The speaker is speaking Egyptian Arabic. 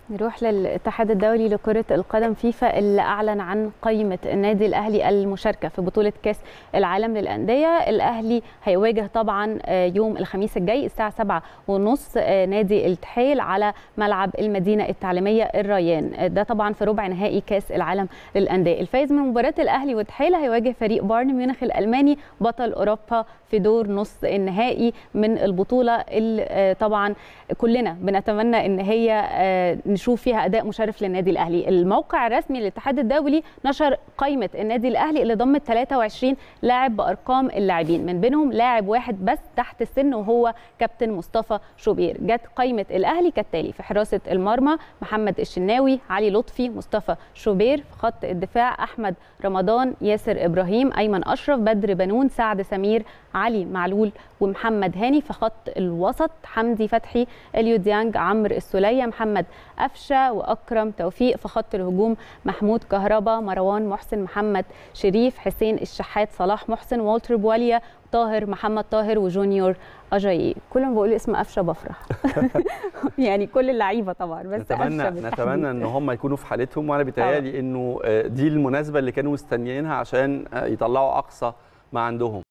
نروح للاتحاد الدولي لكرة القدم فيفا اللي أعلن عن قائمة النادي الأهلي المشاركة في بطولة كأس العالم للأندية الأهلي هيواجه طبعا يوم الخميس الجاي الساعة 7 ونص نادي التحيل على ملعب المدينة التعليمية الريان ده طبعا في ربع نهائي كأس العالم للأندية الفايز من مباراة الأهلي والتحيل هيواجه فريق بايرن ميونخ الألماني بطل أوروبا في دور نص النهائي من البطولة اللي طبعا كلنا بنتمنى ان هي نشوف فيها اداء مشرف للنادي الاهلي الموقع الرسمي للاتحاد الدولي نشر قائمه النادي الاهلي اللي ضمت 23 لاعب بارقام اللاعبين من بينهم لاعب واحد بس تحت السن وهو كابتن مصطفى شوبير جت قائمه الاهلي كالتالي في حراسه المرمى محمد الشناوي علي لطفي مصطفى شوبير في خط الدفاع احمد رمضان ياسر ابراهيم ايمن اشرف بدر بنون سعد سمير علي معلول ومحمد هاني في خط الوسط حمدي فتحي اليو ديانج عمرو السوليه محمد قفشه واكرم توفيق في خط الهجوم محمود كهربا مروان محسن محمد شريف حسين الشحات صلاح محسن والتر بواليا طاهر محمد طاهر وجونيور اجاييه كل ما بقول اسم قفشه بفرح يعني كل اللعيبه طبعا بس نتمنى نتمنى ان هم يكونوا في حالتهم وانا بيتهيألي انه دي المناسبه اللي كانوا مستنيينها عشان يطلعوا اقصى ما عندهم